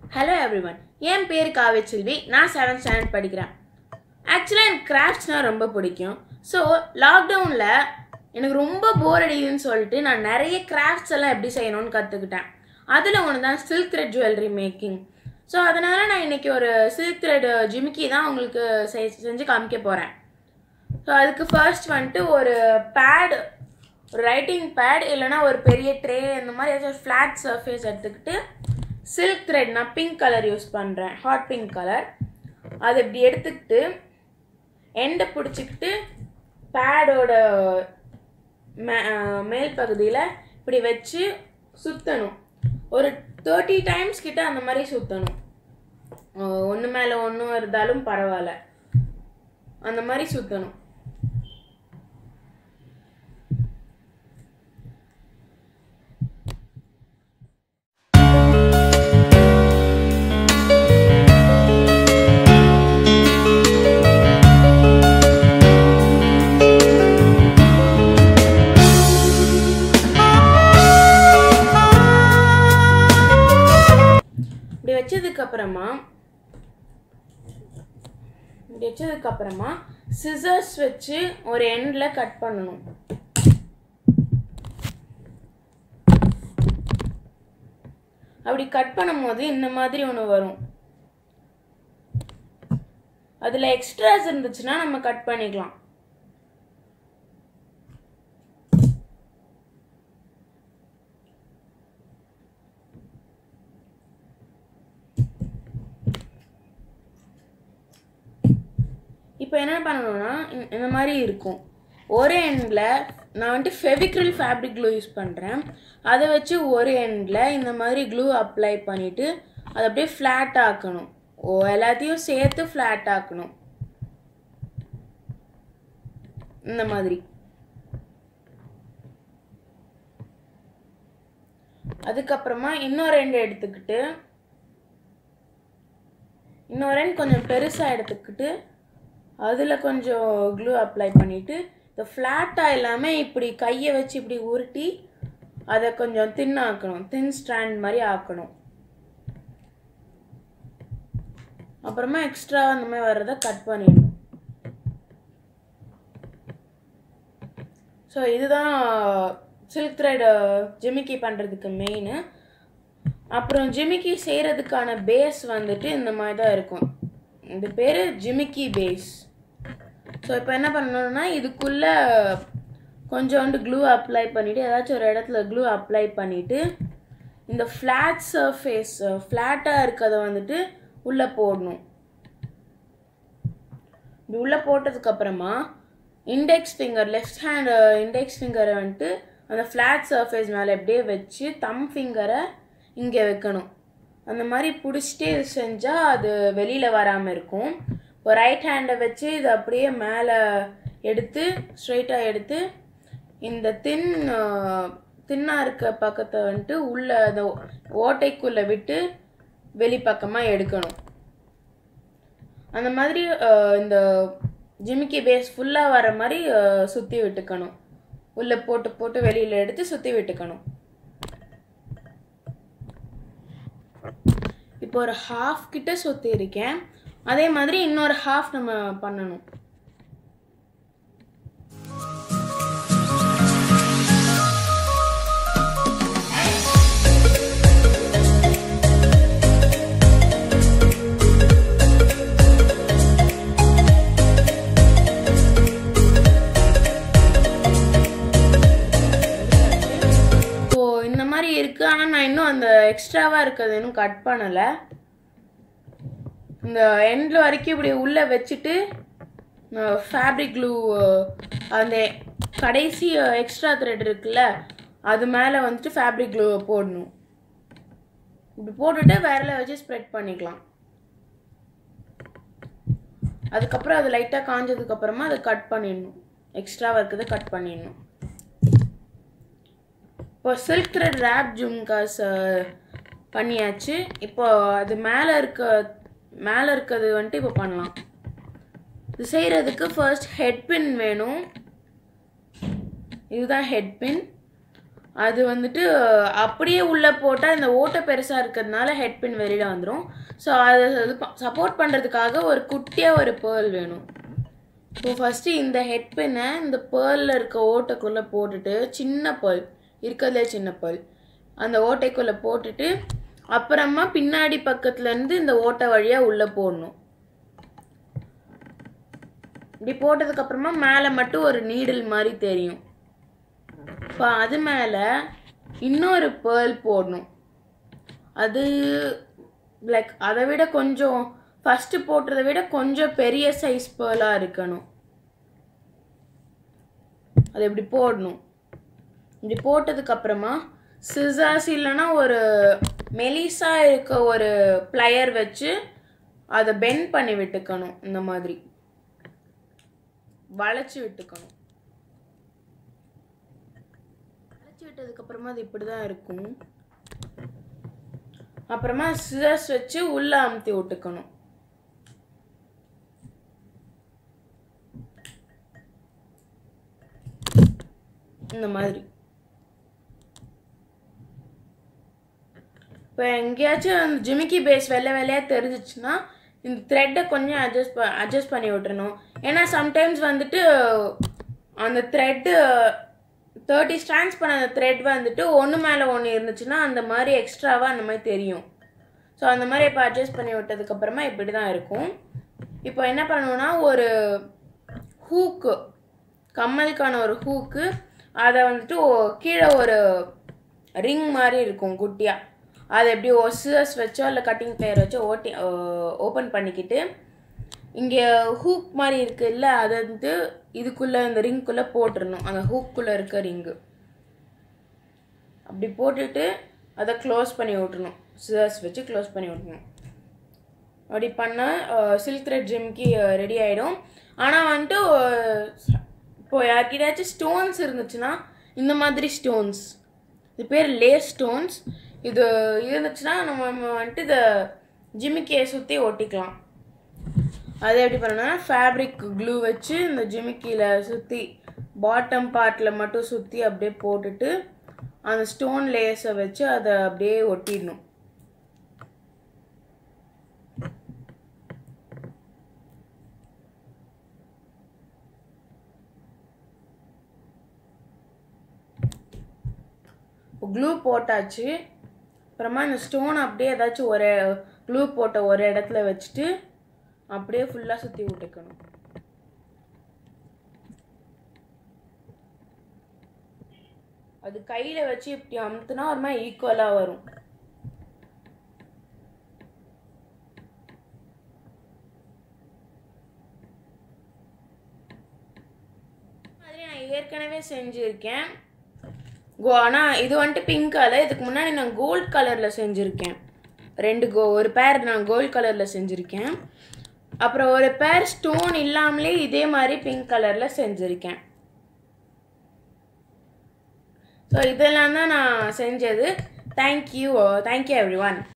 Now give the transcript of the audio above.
hello everyone என் பேர் காவியச்செல்வி நான் seventh standard படிக்கிறேன் ஆக்சுவலாக எனக்கு கிராஃப்ட்ஸ்னால் ரொம்ப பிடிக்கும் ஸோ லாக்டவுனில் எனக்கு ரொம்ப போர் அடிக்குதுன்னு சொல்லிட்டு நான் நிறைய கிராஃப்ட்ஸ் எல்லாம் எப்படி செய்யணும்னு கற்றுக்கிட்டேன் அதில் ஒன்று தான் silk thread jewellery making so அதனால் நான் இன்றைக்கி ஒரு சில்க் த்ரெட் ஜிமிக்கி தான் உங்களுக்கு செய் செஞ்சு காமிக்க போகிறேன் ஸோ அதுக்கு ஃபர்ஸ்ட் வந்துட்டு ஒரு பேட் ஒரு ரைட்டிங் பேட் இல்லைனா ஒரு பெரிய ட்ரே இந்த மாதிரி ஏதாச்சும் ஃப்ளாட் சர்ஃபேஸ் எடுத்துக்கிட்டு சில்க் த்ரெட் நான் பிங்க் கலர் யூஸ் பண்ணுறேன் ஹாட் பிங்க் கலர் அதை இப்படி எடுத்துக்கிட்டு எண்டை பிடிச்சிக்கிட்டு பேடோட மே மேல் பகுதியில் இப்படி வச்சு சுற்றணும் ஒரு தேர்ட்டி டைம்ஸ் கிட்ட அந்த மாதிரி சுற்றணும் ஒன்று மேலே ஒன்று இருந்தாலும் பரவாயில்ல அந்த மாதிரி சுற்றணும் இப்படி வச்சதுக்கு அப்புறமா இப்படி வச்சதுக்கு அப்புறமா சிசர்ஸ் வச்சு ஒரு எண்டில் கட் பண்ணணும் அப்படி கட் பண்ணும்போது இந்த மாதிரி ஒன்று வரும் அதில் எக்ஸ்ட்ராஸ் இருந்துச்சுன்னா நம்ம கட் பண்ணிக்கலாம் இப்போ என்ன பண்ணணும்னா இந்த- இந்த மாதிரி இருக்கும் ஒரு எண்டில் நான் வந்துட்டு ஃபெவிக்ரில் ஃபேப்ரிக் க்ளூ யூஸ் பண்ணுறேன் அதை வச்சு ஒரு எண்டில் இந்த மாதிரி க்ளூ அப்ளை பண்ணிவிட்டு அதை அப்படியே ஃப்ளாட் ஆக்கணும் ஓ எல்லாத்தையும் சேர்த்து ஃப்ளாட் ஆக்கணும் இந்த மாதிரி அதுக்கப்புறமா இன்னொரு ரெண்டு எடுத்துக்கிட்டு இன்னொரு ரெண்டு கொஞ்சம் பெருசாக எடுத்துக்கிட்டு அதில் கொஞ்சம் க்ளூ அப்ளை பண்ணிவிட்டு இந்த ஃப்ளாட்டாக இல்லாமல் இப்படி கையை வச்சு இப்படி உருட்டி அதை கொஞ்சம் தின் ஆக்கணும் தின் ஸ்ட்ராண்ட் மாதிரி ஆக்கணும் அப்புறமா எக்ஸ்ட்ரா அந்த மாதிரி வர்றதை கட் பண்ணிடணும் ஸோ இதுதான் சில்க் த்ரெட் ஜிமிக்கி பண்ணுறதுக்கு மெயின் அப்புறம் ஜிமிக்கி செய்கிறதுக்கான பேஸ் வந்துட்டு இந்த மாதிரி தான் இருக்கும் இந்த பேர் ஜிமிக்கி பேஸ் ஸோ இப்போ என்ன பண்ணணும்னா இதுக்குள்ளே கொஞ்சோண்டு க்ளூ அப்ளை பண்ணிவிட்டு ஏதாச்சும் ஒரு இடத்துல க்ளூ அப்ளை பண்ணிவிட்டு இந்த ஃப்ளாட் சர்ஃபேஸ் ஃப்ளாட்டாக இருக்கிறத வந்துட்டு உள்ளே போடணும் இப்படி உள்ளே போட்டதுக்கப்புறமா index finger left hand index ஃபிங்கரை வந்துட்டு அந்த ஃப்ளாட் சர்ஃபேஸ் மேலே அப்படியே வச்சு தம் ஃபிங்கரை இங்கே வைக்கணும் அந்த மாதிரி பிடிச்சிட்டே இது செஞ்சால் அது வெளியில் வராமல் இருக்கும் இப்போ ரைட் ஹேண்டை வச்சு இதை அப்படியே மேலே எடுத்து ஸ்ட்ரைட்டாக எடுத்து இந்த தின் தின்னாக இருக்க பக்கத்தை வந்துட்டு உள்ள அந்த ஓட்டைக்குள்ளே விட்டு வெளிப்பக்கமாக எடுக்கணும் அந்த மாதிரி அஹ், இந்த ஜிமிக்கி பேஸ் ஃபுல்லாக வர மாதிரி சுற்றி விட்டுக்கணும் உள்ளே போட்டு போட்டு வெளியில் எடுத்து சுற்றி விட்டுக்கணும் இப்போ ஒரு ஹாஃப் கிட்ட சுற்றி இருக்கேன் அதே மாதிரி இன்னொரு ஹாஃப் நம்ம பண்ணணும் இப்போ இந்த மாதிரி இருக்கு ஆனால் நான் இன்னும் அந்த எக்ஸ்ட்ராவாக இருக்கிறது இன்னும் கட் பண்ணலை இந்த எண்டில் வரைக்கும் இப்படி உள்ளே வச்சுட்டு ஃபேப்ரிக் க்ளூ அந்த கடைசி எக்ஸ்ட்ரா த்ரெட் இருக்குல்ல அது மேலே வந்துட்டு ஃபேப்ரிக் க்ளூ போடணும் இப்படி போட்டுட்டு விரல வச்சு ஸ்ப்ரெட் பண்ணிக்கலாம் அதுக்கப்புறம் அது லைட்டாக காஞ்சதுக்கப்புறமா அதை கட் பண்ணிடணும் எக்ஸ்ட்ராவாக இருக்கிறத கட் பண்ணிடணும் இப்போ சில்க் த்ரெட் ரேப் ஜும்காஸ் பண்ணியாச்சு இப்போ அது மேலே இருக்க மேலே இருக்கிறது வந்துட்டு இப்போ பண்ணலாம் இது செய்கிறதுக்கு ஃபர்ஸ்ட் ஹெட் பின் வேணும் இதுதான் ஹெட் பின் அது வந்துட்டு அப்படியே உள்ளே போட்டால் இந்த ஓட்டை பெருசாக இருக்கிறதுனால ஹெட் பின் வெளியில் வந்துடும் ஸோ அதை இது சப்போர்ட் பண்ணுறதுக்காக ஒரு குட்டியாக ஒரு பேர்ல் வேணும் இப்போ ஃபஸ்ட்டு இந்த ஹெட் பின்னை இந்த பேர்லில் இருக்க ஓட்டைக்குள்ளே போட்டுட்டு சின்ன பேர்ல் இருக்கிறதுலே சின்ன பேர்ல் அந்த ஓட்டைக்குள்ளே போட்டுட்டு அப்புறமா பின்னாடி பக்கத்துலேருந்து இந்த ஓட்டை வழியாக உள்ளே போடணும் இப்படி போட்டதுக்கப்புறமா மேலே மட்டும் ஒரு நீடில் மாதிரி தெரியும் இப்போ அது மேலே இன்னொரு பேர்ல் போடணும் அது லைக் அதை விட கொஞ்சம் ஃபஸ்ட்டு போட்டதை விட கொஞ்சம் பெரிய சைஸ் பேர்லாக இருக்கணும் அது இப்படி போடணும் இப்படி போட்டதுக்கப்புறமா சிசாஸ் இல்லைன்னா ஒரு மெலிசா இருக்க ஒரு ப்ளையர் வச்சு அதை பெண்ட் பண்ணி விட்டுக்கணும் இந்த மாதிரி வளைச்சி விட்டுக்கணும் வளைச்சி விட்டதுக்கப்புறமா அது இப்படி தான் இருக்கும் அப்புறமா சிசர்ஸ் வச்சு உள்ள அமுத்தி விட்டுக்கணும் இந்த மாதிரி இப்போ எங்கேயாச்சும் அந்த ஜிமிக்கி பேஸ் வெள்ளை வெள்ளையாக தெரிஞ்சிச்சுன்னா இந்த த்ரெட்டை கொஞ்சம் அட்ஜஸ்ட் ப அட்ஜஸ்ட் பண்ணி விட்டுறணும் ஏன்னா சம்டைம்ஸ் வந்துட்டு அந்த த்ரெட்டு தேர்ட்டி ஸ்டாண்ட்ஸ் பண்ண அந்த த்ரெட் வந்துட்டு ஒன்று மேலே ஒன்று இருந்துச்சுன்னா அந்த மாதிரி எக்ஸ்ட்ராவாக அந்த மாதிரி தெரியும் ஸோ அந்த மாதிரி இப்போ அட்ஜஸ்ட் பண்ணி விட்டதுக்கப்புறமா இப்படி தான் இருக்கும் இப்போ என்ன பண்ணணும்னா ஒரு ஹூக்கு கம்மலுக்கான ஒரு ஹூக்கு அதை வந்துட்டு ஒ- கீழே ஒரு ரிங் மாதிரி இருக்கும் குட்டியாக அதை எப்படி ஒசஸ் வச்சோ இல்லை கட்டிங் பிளேயர் வச்சோ ஓட்டி ஓப்பன் பண்ணிக்கிட்டு இங்கே ஹூக் மாதிரி இருக்குல்ல அதை வந்து இதுக்குள்ளே இந்த ரிங்குள்ளே போட்டுறணும் அந்த ஹூக்குள்ளே இருக்க ரிங்கு அப்படி போட்டுட்டு அதை க்ளோஸ் பண்ணி விட்டுறணும் சிசர்ஸ் வச்சு க்ளோஸ் பண்ணி விட்டுறணும் அப்படி பண்ணால் சில்க் த்ரெட் ஜிம்கி ரெடி ஆகிடும் ஆனால் வந்துட்டு அஹ், இப்போ யார்கிட்டயாச்சும் ஸ்டோன்ஸ் இருந்துச்சுன்னா இந்த மாதிரி ஸ்டோன்ஸ் இது பேர் லேஸ் ஸ்டோன்ஸ் இது இருந்துச்சுன்னா நம்ம நம்ம வந்துட்டு இதை ஜிமிக்கியை சுற்றி ஒட்டிக்கலாம் அது எப்படி பண்ணணும்னா ஃபேப்ரிக் க்ளூ வச்சு இந்த ஜிமிக்கியில் சுற்றி பாட்டம் பார்ட்டில் மட்டும் சுற்றி அப்படியே போட்டுட்டு அந்த ஸ்டோன் லேஸை வச்சு அதை அப்படியே ஒட்டிடணும் க்ளூ போட்டாச்சு அப்புறமா இந்த ஸ்டோன் அப்படியே ஏதாச்சும் ஒரு க்ளூ போட்ட ஒரு இடத்துல வச்சுட்டு அப்படியே ஃபுல்லாக சுற்றி விட்டுக்கணும் அது கையில் வச்சு இப்படி அமுத்துனா ஒரு மாதிரி ஈக்குவலாக வரும் மாதிரி நான் ஏற்கனவே செஞ்சுருக்கேன் கோ ஆனால் இது வந்துட்டு பிங்க் கலர் இதுக்கு முன்னாடி நான் கோல்ட் கலரில் செஞ்சுருக்கேன் ரெண்டு கோ ஒரு பேர் நான் கோல்ட் கலரில் செஞ்சுருக்கேன் அப்புறம் ஒரு பேர் ஸ்டோன் இல்லாமலே இதே மாதிரி பிங்க் கலரில் செஞ்சுருக்கேன் ஸோ இதெல்லாம் தான் நான் செஞ்சது தேங்க்யூ தேங்க்யூ எவ்ரி ஒன்